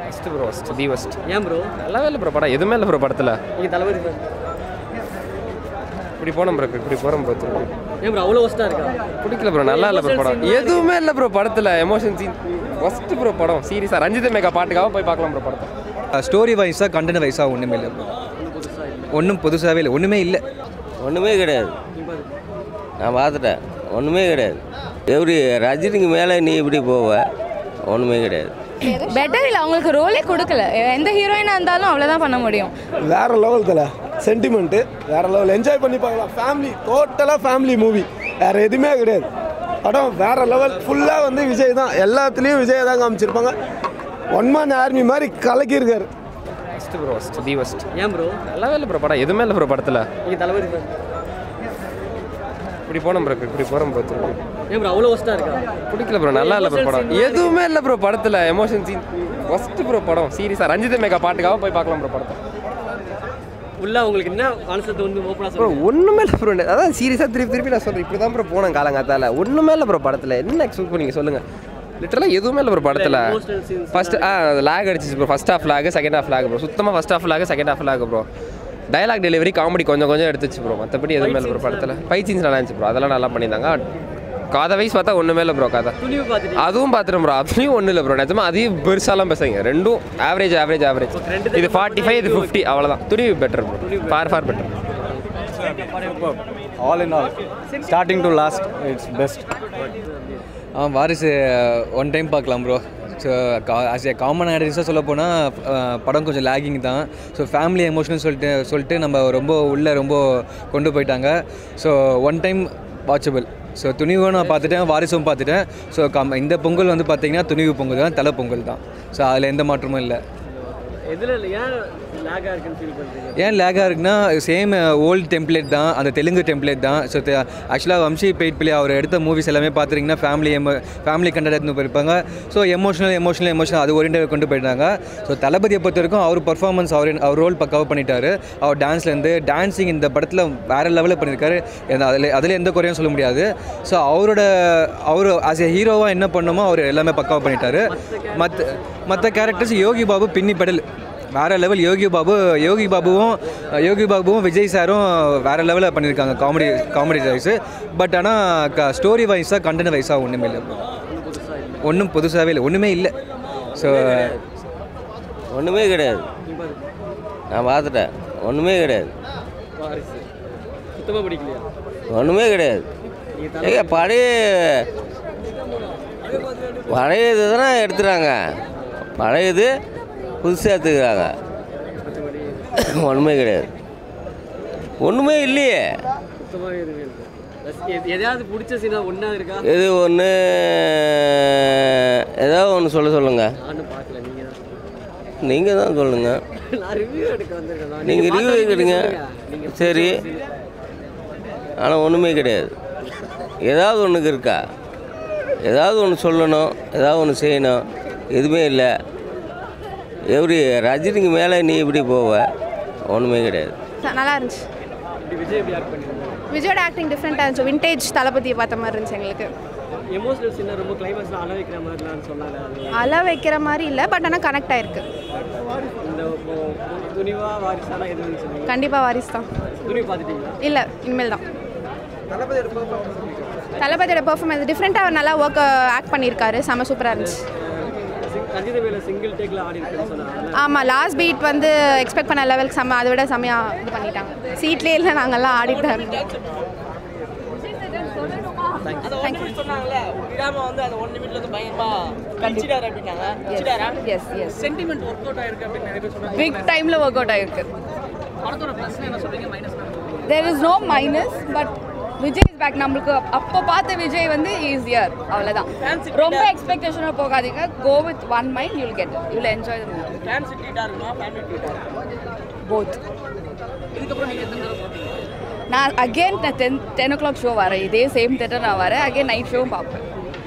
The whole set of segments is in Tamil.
First bro first the first ஏன் ப்ரோ நல்லாவே இல்லை ப்ரோ படம் எதுவுமே இல்லை ப்ரோ படத்தில் நீங்கள் தளபதி fan. இப்படி போனோம் ப்ரோ இப்படி போகிறோம் ப்ரோ திருப்பி ஏன் ப்ரோ அவ்வளோ ஒஸ்ட்டாக இருக்கா பிடிக்கல ப்ரோ நல்லா இல்லை ப்ரோ படம் எதுவுமே இல்லை ப்ரோ படத்தில் எமோஷன் சீன் ஃபஸ்ட்டு ப்ரோ படம் சீரியஸாக ரஞ்சித் மேக்கா பாட்டுக்காக போய் பார்க்கலாம் ப்ரோ படத்தை ஸ்டோரி வைஸாக கண்டென்ட் வைஸாக ஒன்றுமே இல்லை ஒன்றும் புதுசாகவே இல்லை ஒன்றுமே இல்லை ஒன்றுமே கிடையாது நான் பார்த்துட்டேன் ஒன்றுமே கிடையாது எப்படி ரஜினிக்கு மேலே நீ இப்படி போவ ஒன்றுமே கிடையாது பெட்டர் இல்லை அவங்களுக்கு ரோலே கொடுக்கல எந்த ஹீரோயினாக இருந்தாலும் அவ்வளோதான் பண்ண முடியும் வேற லெவல் தல சென்டிமெண்ட்டு வேற லெவல் என்ஜாய் பண்ணி பார்க்கலாம் ஃபேமிலி டோட்டலாக ஃபேமிலி மூவி வேற எதுவுமே கிடையாது படம் வேற லெவல் ஃபுல்லாக வந்து விஜய் தான் எல்லாத்துலேயும் விஜய் தான் காமிச்சிருப்பாங்க ஒன் மேன் ஆர்மி மாதிரி கலக்கியிருக்காரு first bro first the first ஏன் ப்ரோ நல்லாவே இல்லை ப்ரோ படம் எதுவுமே இல்லை ப்ரோ படத்தில் நீங்கள் தளபதி fan. இப்படி போனோம் ப்ரோ இப்படி போகிறோம் ப்ரோ திருப்பி ஏன் ப்ரோ அவ்வளோ ஒஸ்ட்டாக இருக்கா பிடிக்கல ப்ரோ நல்லா இல்லை ப்ரோ படம் எதுவுமே இல்லை ப்ரோ படத்தில் எமோஷன் சீன் ஃபஸ்ட்டு ப்ரோ படம் சீரியஸாக ரஞ்சித் மேக்கா பாட்டுக்காக போய் பார்க்கலாம் ப்ரோ படத்தை உள்ள உங்களுக்கு என்ன மனசத்தை வந்து ஓப்பனாக ப்ரோ சொல்லுங்க ஒன்றுமே இல்லை ப்ரோ அதான் சீரியஸாக திருப்பி திருப்பி நான் சொல்கிறேன் இப்படி தான் ப்ரோ போனேன் காலங்காத்தால ஒன்றுமே இல்லை ப்ரோ படத்தில் என்ன எக்ஸ்பெக்ட் பண்ணீங்க சொல்லுங்கள் லிட்டரலாக எதுவுமே இல்லை ப்ரோ படத்தில் emotional scenes ஃபர்ஸ்ட் ஆ லேக் அடிச்சிச்சு bro first half lag second half lag bro சுத்தமாக first half lag second half lag bro dialogue delivery comedy கொஞ்சம் கொஞ்சம் எடுத்துச்சு ப்ரோ மற்றபடி எதுவுமே இல்லை ப்ரோ படத்தில் ஃபைட் சீன்ஸ் நல்லா இருந்துச்சு ப்ரோ அதெல்லாம் நல்லா பண்ணியிருந்தாங்க கதை வைஸ் பார்த்தா ஒன்றுமே இல்லை ப்ரோ கதை துணிவு பார்த்துட்டு அதுவும் பார்த்துட்டோம் ப்ரோ அதுலேயும் ஒன்றும் இல்லை ப்ரோ நிஜமா அதையும் பெருசாலாம் பேசுங்க ரெண்டும் ஆவரேஜ் ஆவரேஜ் ஆவரேஜ் இது ஃபார்ட்டி ஃபைவ் இது ஃபிஃப்டி அவ்வளோதான் Thunivu better bro far far better all in all starting to last it's best ஆ வாரிசு ஒன் டைம் பார்க்கலாம் bro so as a common ஆடியன்ஸாக சொல்ல போனால் படம் கொஞ்சம் லேகிங் தான் ஸோ ஃபேமிலி எமோஷனல் சொல்லிட்டு சொல்லிட்டு நம்ம ரொம்ப உள்ளே ரொம்ப கொண்டு போயிட்டாங்க so one time watchable so துணிவும் நான் பார்த்துட்டேன் வாரிசும் பார்த்துட்டேன் ஸோ கம் இந்த பொங்கல் வந்து பார்த்தீங்கன்னா துணிவு பொங்கல் தான் தலை பொங்கல் தான் ஸோ அதில் எந்த மாற்றமும் இல்லை எதில் இல்லை ஏன் லேக்காக இருக்குன்னு ஃபீல் பண்ணுறீங்க ஏன் லேகாக இருக்குன்னா சேம் ஓல்டு டெம்ப்ளேட் தான் அந்த தெலுங்கு டெம்ப்ளேட் தான் ஸோ ஆக்சுவலாக வம்சி பெயிட் பிள்ளை அவர் எடுத்த மூவிஸ் எல்லாமே பார்த்துட்டிங்கன்னா ஃபேமிலி எமோ ஃபேமிலி கண்டட் எடுத்து போயிருப்பாங்க ஸோ எமோஷனல் எமோஷனல் எமோஷனல் அது ஓரியன்ட் கொண்டு போயிட்டாங்க ஸோ தளபதியை பொறுத்த வரைக்கும் அவர் பர்ஃபார்மன்ஸ் அவர் அவர் ரோல் பக்காவாக பண்ணிட்டாரு அவர் டான்ஸ்லேருந்து டான்ஸிங் இந்த படத்தில் வேறு லெவலில் பண்ணியிருக்காரு எந்த- அதில் அதில் எந்த குறையும் சொல்ல முடியாது ஸோ அவரோட அவர் ஆஸ் ஏ ஹீரோவாக என்ன பண்ணணுமோ அவர் எல்லாமே பக்காவாக பண்ணிட்டாரு மற்ற மற்ற கேரக்டர்ஸ் யோகி பாபு பின்னி பெடல் வேற லெவல் யோகி பாபு யோகி பாபுவும் யோகி பாபுவும் விஜய் சாரும் வேற லெவலில் பண்ணியிருக்காங்க காமெடி காமெடி வைஸு பட் ஆனால் க ஸ்டோரி வைஸாக கண்டென்ட் வைஸாக ஒன்றுமே இல்லை ஒன்றும் புதுசாகவே இல்லை ஒன்றுமே இல்லை ஸோ ஒன்றுமே கிடையாது நான் பார்த்துட்டேன் ஒன்றுமே கிடையாது வாரிசு சுத்தமாக பிடிக்கலையா ஒன்றுமே கிடையாது நீங்கள் ஏங்க பழைய பழைய இது தானே எடுத்துறாங்க பழையது புதுசாக எடுத்துக்கிறாங்க ஒன்றுமே கிடையாது ஒன்றுமே இல்லையே சுத்தமாகவே எதுவுமே இல்லை ரசி- எது- எதையாவது பிடிச்ச சீனா ஒன்றா இருக்கா இது ஒன்று ஏதாவது ஒன்று சொல்ல சொல்லுங்கள் நானும் பார்க்கல நீங்கள் தான் நீங்கள் தான் சொல்லுங்கள் நான் ரிவ்யூ எடுக்க வந்திருக்கேன் நான். நீங்கள் பார்த்த ரிவ்யூ வரைக்கும் எடுக்கிறீங்க சொல்லுங்க. நீங்க சரி ஆனால் ஒன்றுமே கிடையாது ஏதாவது ஒன்றுக்கு இருக்கா ஏதாவது ஒன்று சொல்லணும் ஏதாவது ஒன்று செய்யணும் எதுவுமே இல்லை எப்படி ரஜினிக்கு மேலே நீ இப்படி போவ ஒன்றுமே கிடையாது நல்லா இருந்துச்சு இப்படி விஜய் எப்படி ஆக்ட் பண்ணிருந்தாங்க விஜயோட ஆக்டிங் டிஃப்ரெண்ட்டாக இருந்துச்சு விண்டேஜ் தளபதியை பார்த்த மாதிரி இருந்துச்சு எங்களுக்கு எமோஷனல் சீனை ரொம்ப கிளைமேக்ஸில் அழ வைக்கிற மாதிரிலாம் சொன்னாங்க அது அல வைக்கிற மாதிரி இல்லை பட் ஆனால் கனெக்ட் ஆயிருக்கு இந்த இப்போ துணிவா வாரிசாலாம் எதுவும் சொன்னீங்க கண்டிப்பாக வாரிசு தான் துணிவு பார்த்துட்டீங்களா இல்லை இனிமேல் தான் தளபதியோட பெர்ஃபார்மன்ஸ் டிஃப்ரெண்ட்டாக அவர் நல்லா ஒர்க் ஆக்ட் பண்ணியிருக்காரு செம சூப்பராக இருந்துச்சு சிங்- ரஞ்சித வேலை சிங்கிள் டேக்கில் ஆடி இருக்குன்னு சொன்னாங்க ஆமாம் லாஸ்ட் பீட் வந்து எக்ஸ்பெக்ட் பண்ண லெவலுக்கு செம்ம அதை விட செம்மையாக இது பண்ணிட்டாங்க சீட்லேயே இல்லை நாங்கள்லாம் ஆடிட்டு இருந்தோம் yes yes sentiment work out ஆயிருக்கு அப்படின்னு நிறைய பேர் சொன்னாங்க பிக் டைமில் ஒர்க் அவுட் ஆயிருக்கு there is no minus but Vijay is back நம்மளுக்கு அப்போ பார்த்த விஜய் வந்து ஈஸியர் அவ்வளோதான் ரொம்ப எக்ஸ்பெக்டேஷனாக போகாதீங்க go with one mind you'll get you'll enjoy the movie fan சிட்டிட்டா இருக்குமா ஃபேமிலி ட்ரீட்டா போத் இதுக்கப்புறம் நீங்கள் எத்தனை தடவை பார்ப்பீங்க நான் அகெயின் நான் ten ten o'clock show வரேன் இதே சேம் தேட்டர் நான் வரேன் அகெயின் நைட் ஷோவும் பார்ப்பேன்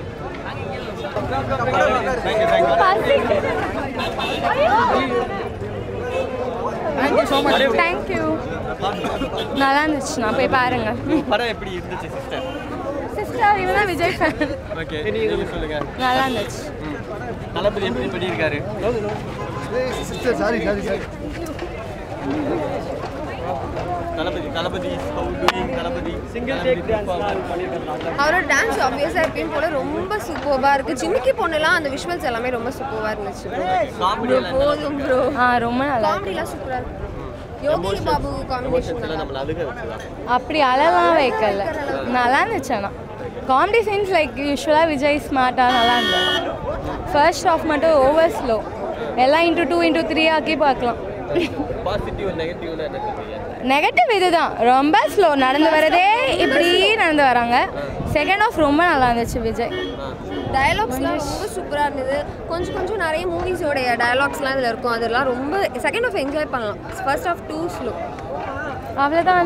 தேங்க்யூ நல்லா இருந்துச்சு நான் போய் பாருங்க படம் எப்படி இருந்துச்சு சிஸ்டர் சிஸ்டர் இவன் தான் விஜய் ஃபேன் ஓகே நீங்கள் சொல்லுங்க நல்லா இருந்துச்சு தளபதி எப்படி பண்ணியிருக்காரு Thalapathy Thalapathy how doing Thalapathy single take dance பண்ணியிருக்காங்க அவரோட டான்ஸ் ஆப்வியஸாக எப்பயும் போல ரொம்ப சூப்பராக இருக்குது ஜிமிக்கி பொண்ணுலாம் அந்த விஷுவல்ஸ் எல்லாமே ரொம்ப சூப்பராக இருந்துச்சு Bro, போதும் ப்ரோ ஆ ரொம்ப நல்லா காமெடிலாம் சூப்பராக இருக்கு யோகி பாபு காம்பினேஷன் நல்லா நம்மள அழுக வச்சுதா அப்படி அழலாம் வைக்கல நல்லா இருந்துச்சு ஆனால் காமெடி சீன்ஸ் லைக் யூஸ்வலாக விஜய் ஸ்மார்ட்டாக நல்லா இருந்தது ஃபர்ஸ்ட் ஆஃப் மட்டும் ஓவர் ஸ்லோ எல்லாம் இன்ட்டு டூ இன்ட்டு த்ரீ ஆக்கி பார்க்கலாம் பாசிட்டிவ் நெகட்டிவ்னா என்ன சொல்றீங்க நெகட்டிவ் இதுதான் ரொம்ப ஸ்லோ நடந்து வரதே இப்படி நடந்து வராங்க செகண்ட் ஆஃப் ரொம்ப நல்லா இருந்துச்சு விஜய் டயலாக்ஸ்லாம் ரொம்ப சூப்பராக இருந்தது கொஞ்சம் கொஞ்சம் நிறைய மூவிஸோடைய டயலாக்ஸ்லாம் இதில் இருக்கும் அதெல்லாம் ரொம்ப செகண்ட் ஆஃப் என்ஜாய் பண்ணலாம் ஃபர்ஸ்ட் ஆஃப் டூ ஸ்லோ அவ்வளோதான்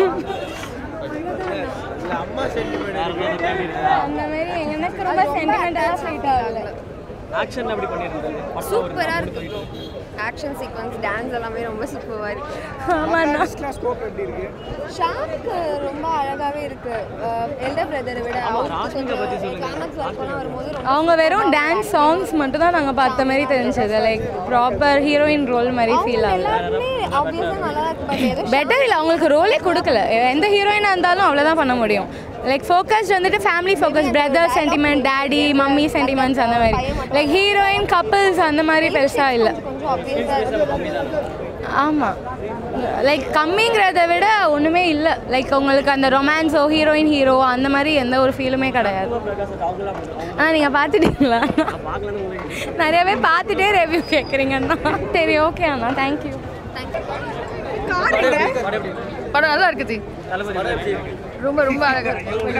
அந்த மாதிரி எனக்கு ரொம்ப சென்டிமெண்டலாக ஃபீட் ஆகல ஆக்ஷன் அப்படி பண்ணியிருந்தாங்க சூப்பராக இருக்கு ஆக்ஷன் சீக்வன்ஸ் டான்ஸ் எல்லாமே ரொம்ப சூப்பராக இருக்கு ஆமாண்ணா ஷார்க் ரொம்ப அழகாகவே இருக்கு எல்டர் பிரதரை விட கிளைமேக்ஸ் ஒர்க்கெல்லாம் வரும்போது ரொம்ப அவங்க வெறும் டான்ஸ் சாங்ஸ் மட்டும் தான் நாங்கள் பார்த்த மாதிரி தெரிஞ்சது லைக் ப்ராப்பர் ஹீரோயின் ரோல் மாதிரி ஃபீல் ஆகல எல்லாருமே ஆப்வியஸாக நல்லா இருக்கு பட் ஏதோ பெட்டர் இல்லை அவங்களுக்கு ரோலே கொடுக்கல எந்த ஹீரோயினாக இருந்தாலும் அவ்வளோதான் பண்ண முடியும் லைக் ஃபோக்கஸ் வந்துட்டு family focus brother sentiment daddy mummy sentiments அந்த மாதிரி லைக் ஹீரோயின் கப்பிள்ஸ் அந்த மாதிரி பெருசாக இல்லை கொஞ்சம் ஆப்வியஸாக இருக்கு ஆமாம் லைக் கம்மிங்கிறத விட ஒன்றுமே இல்லை லைக் உங்களுக்கு அந்த ரொமான்ஸோ ஹீரோயின் ஹீரோ அந்த மாதிரி எந்த ஒரு ஃபீலுமே கிடையாது ஆ நீங்கள் பார்த்துட்டீங்களா நிறையவே பார்த்துட்டே ரிவ்யூ கேட்குறீங்கண்ணா சரி ஓகே அண்ணா தேங்க்யூ படம் நல்லா இருக்குது ரொம்ப ரொம்ப அழகா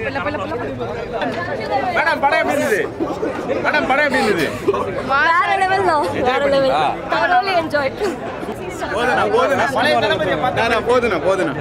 மேடம் படம் எப்படி இருந்தது மேடம் படம் எப்படி இருந்தது வேற லெவல் தான் வேற லெவல் தரோலி என்ஜாய் போதுண்ணா போதுண்ணா பழைய தளபதியை பார்த்தா போதுண்ணா போதுண்ணா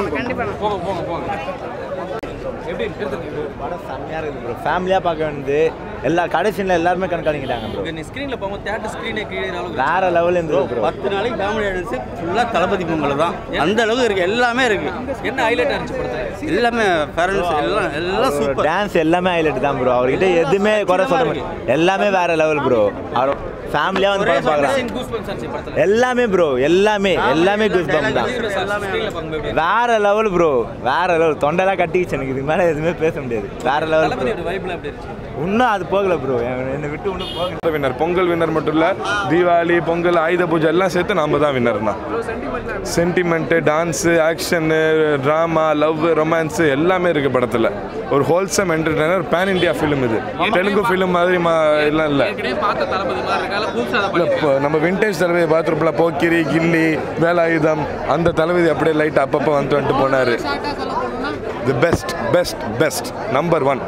படம் செம்மையாக இருக்குது ப்ரோ ஃபேமிலியாக பார்க்க வேண்டியது எல்லா கடைசியில் எல்லாருமே கண்காணிக்கிட்டாங்க ப்ரோ நீ ஸ்க்ரீனில் போகும்போது தேட்டர் ஸ்க்ரீனே கீழே அளவுக்கு வேற லெவலில் இருந்தது ப்ரோ பத்து நாளைக்கு ஃபேமிலி ஆடியன்ஸ் ஃபுல்லாக தளபதி பொங்கல் தான் அந்த அளவுக்கு இருக்கு எல்லாமே இருக்கு என்ன ஹைலைட் இருந்துச்சு படத்தில் எல்லாமே பேரண்ட்ஸ் எல்லாம் எல்லாம் சூப்பர் டான்ஸ் எல்லாமே ஹைலைட் தான் ப்ரோ அவர்கிட்ட எதுவுமே குறை சொல்ல முடியாது எல்லாமே வேற லெவல் ப்ரோ அவர் ஃபேமிலியாக வந்து படம் பார்க்கலாம் எல்லாமே ப்ரோ எல்லாமே எல்லாமே குஸ் பம் தான் வேற லெவல் ப்ரோ வேற லெவல் தொண்டெல்லாம் கட்டிக்கிச்சு எனக்கு இதுக்கு மேலே எதுவுமே பேச முடியாது வேற லெவல் வைப்லாம் எப்படி இருந்துச்சு இன்னும் அது போகல ப்ரோ என்னை விட்டு இன்னும் போகல வின்னர் பொங்கல் வின்னர் மட்டும் இல்லை தீபாவளி பொங்கல் ஆயுத பூஜை எல்லாம் சேர்த்து நாம தான் வின்னர்னா sentiment dance action drama love romance எல்லாமே இருக்குது படத்தில் ஒரு wholesome entertainer pan India film இது தெலுங்கு ஃபிலிம் மாதிரி மா எல்லாம் இல்லை பார்த்த தளபதி மாதிரி இருக்கால புதுசாக இல்லை இப்போ நம்ம விண்டேஜ் தளபதி பார்த்துருப்போம்ல போக்கிரி கில்லி வேலாயுதம் அந்த தளபதி அப்படியே லைட் அப்பப்போ வந்து வந்துட்டு போனார் the best best best number one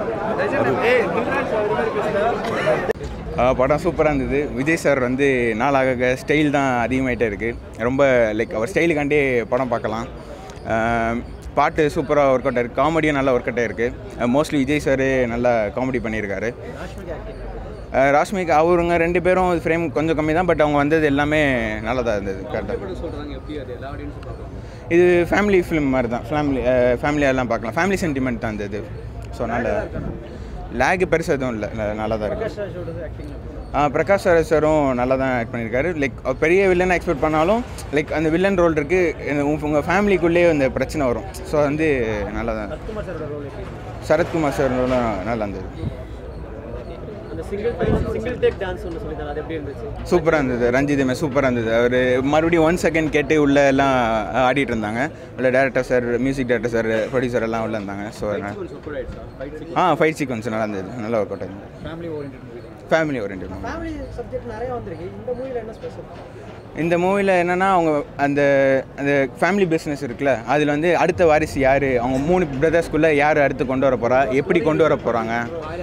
படம் சூப்பராக இருந்தது விஜய் சார் வந்து நாளாக ஸ்டைல் தான் அதிகமாகிட்டே இருக்குது ரொம்ப லைக் அவர் ஸ்டைலுக்காண்டி படம் பார்க்கலாம் அஹ், பாட்டு சூப்பராக ஒர்க் அவுட் ஆயிருக்கு காமெடியும் நல்லா ஒர்க் அவுட் ஆயிருக்கு மோஸ்ட்லி விஜய் சார் நல்லா காமெடி பண்ணியிருக்காரு அஹ், ராஷ்மிகா அவருங்க ரெண்டு பேரும் ஃப்ரேம் கொஞ்சம் கம்மி தான் பட் அவங்க வந்தது எல்லாமே நல்லா தான் இருந்தது கரெக்டாக சொல்கிறாங்க எப்படி அது எல்லா ஆடியன்ஸும் பார்க்கலாம் இது ஃபேமிலி ஃபிலிம் மாதிரி தான் ஃபேமிலி ஃபேமிலியெல்லாம் பார்க்கலாம் ஃபேமிலி சென்டிமெண்ட் தான் இந்த இது ஸோ நல்ல லேக் பெருசாக எதுவும் இல்லை நல்லா தான் இருக்குது ஆ பிரகாஷ் ராஜ் சாரும் நல்லா தான் ஆக்ட் பண்ணியிருக்காரு லைக் பெரிய வில்லனை எக்ஸ்பெக்ட் பண்ணாலும் லைக் அந்த வில்லன் ரோல் இருக்குது உங்கள் ஃபேமிலிக்குள்ளேயே அந்த பிரச்சனை வரும் ஸோ வந்து நல்லா தான் சரத்குமார் சார் ரோலும் நல்லா இருந்தது அந்த சிங்கிள் சிங்கிள் டேக் டான்ஸ் ஒன்று சொல்லியிருந்தாங்க அது எப்படி இருந்துச்சு சூப்பராக இருந்தது ரஞ்சிதமே சூப்பராக இருந்தது அவர் மறுபடியும் ஒன் செகண்ட் கேட்டு உள்ளே எல்லாம் ஆடிட்டு இருந்தாங்க உள்ள director sir music director sir producer எல்லாம் உள்ளே இருந்தாங்க ஸோ சூப்பர் ஆயிடுச்சா ஃபைட் ஆ ஃபைட் சீக்வன்ஸ் நல்லா இருந்தது நல்லா ஒர்க் அவுட் ஆயிருந்தது family orient family orient family subject நிறைய வந்திருக்கு இந்த மூவியில் என்ன ஸ்பெஷல் இந்த மூவியில் என்னென்னா அவங்க அந்த அந்த ஃபேமிலி பிஸ்னஸ் இருக்குல்ல அதில் வந்து அடுத்த வாரிசு யார் அவங்க மூணு பிரதர்ஸ்குள்ளே யார் அடுத்து கொண்டு வர போகிறா எப்படி கொண்டு வர போகிறாங்க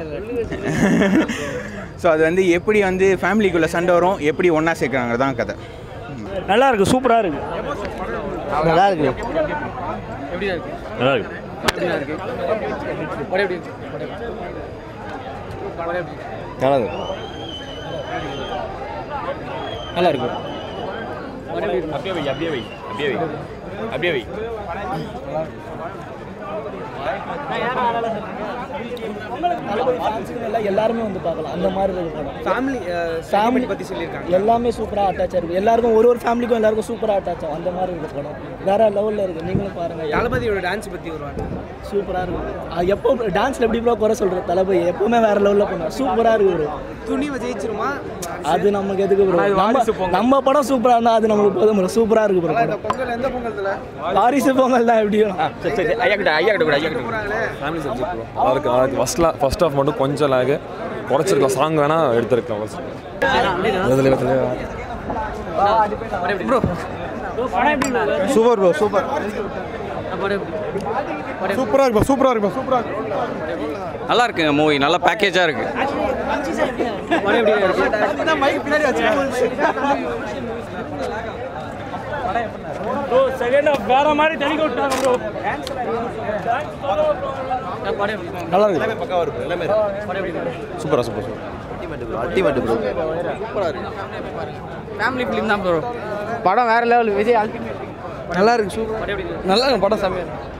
ஸோ அது வந்து எப்படி வந்து ஃபேமிலிக்குள்ளே சண்டை வரும் எப்படி ஒன்றா சேர்க்குறாங்க தான் கதை நல்லா இருக்கு சூப்பராக இருக்கு நல்லா இருக்கு எப்படியா இருக்கு நல்லா இருக்கு எப்படியா இருக்கு படம் எப்படி இருக்கு படம் எப்படி நல்லா இருக்கு நல்லா இருக்கு படம் எப்படி இருக்கு அப்படியே வை அப்படியே வை அப்படியே வை அப்படியே வை தளபதி ஃபேன்ஸுக்கு எல்லாம் எல்லாருமே வந்து பார்க்கலாம் அந்த மாதிரி இருக்கு படம் ஃபேமிலி ஃபேமிலி பற்றி சொல்லியிருக்காங்க எல்லாமே சூப்பராக அட்டாச் ஆயிருக்கு எல்லாருக்கும் ஒரு ஒரு ஃபேமிலிக்கும் எல்லாருக்கும் சூப்பராக அட்டாச் ஆகும் அந்த மாதிரி இருக்கு படம் வேற லெவலில் இருக்கு நீங்களும் பாருங்க தளபதியோட டான்ஸ் பற்றி ஒரு வார்த்தை சூப்பராக இருக்கு அது எப்போ டான்ஸில் எப்படி ப்ரோ குறை சொல்கிற தளபதி எப்பவுமே வேற லெவலில் பண்ணுவோம் சூப்பராக இருக்கு ப்ரோ துணிவை ஜெயிச்சிருமா அது நமக்கு எதுக்கு ப்ரோ ஆனா இது வாரிசு நம்ம நம்ம படம் சூப்பராக இருந்தால் அது நம்மளுக்கு போதும் ப்ரோ சூப்பராக இருக்கு ப்ரோ படம் பொங்கல் எந்த பொங்கல் வாரிசு பொங்கல் தான் எப்படியும் சரி சரி ஐயா கிட்ட ஐயா கிட்ட கூட ஐயா கிட்ட ஃபேமிலி சப்ஜெக்ட் ப்ரோ நல்லா இருக்கு நல்லா இருக்கு ஃபர்ஸ்ட்ல ஃபர்ஸ்ட் ஆஃப் மட்டும் கொஞ்சம் லாகு குறைச்சிருக்கலாம் சாங் வேணா எடுத்திருக்கலாம் ப்ரோ சூப்பர் ப்ரோ சூப்பர் சூப்பராக இருக்கும் சூப்பராக இருக்கும் சூப்பராக இருக்கும் நல்லா இருக்குங்க மூவி நல்ல பேக்கேஜாக இருக்கு ப்ரோ செகண்ட் ஹாஃப் வேற மாதிரி தெளிக்க விட்டாங்க ப்ரோ நல்லா இருக்கு பக்காவாக இருக்கும் எல்லாமே சூப்பராக சூப்பர் சூப்பர் அல்டிமேட் ப்ரோ சூப்பராக இருக்கு ஃபேமிலி ஃபிலிம் தான் ப்ரோ படம் வேற லெவல் விஜய் அல்டிமேட் நல்லா இருக்கு சூப்பர் நல்லா இருக்கு படம் செம்மையா இருக்கு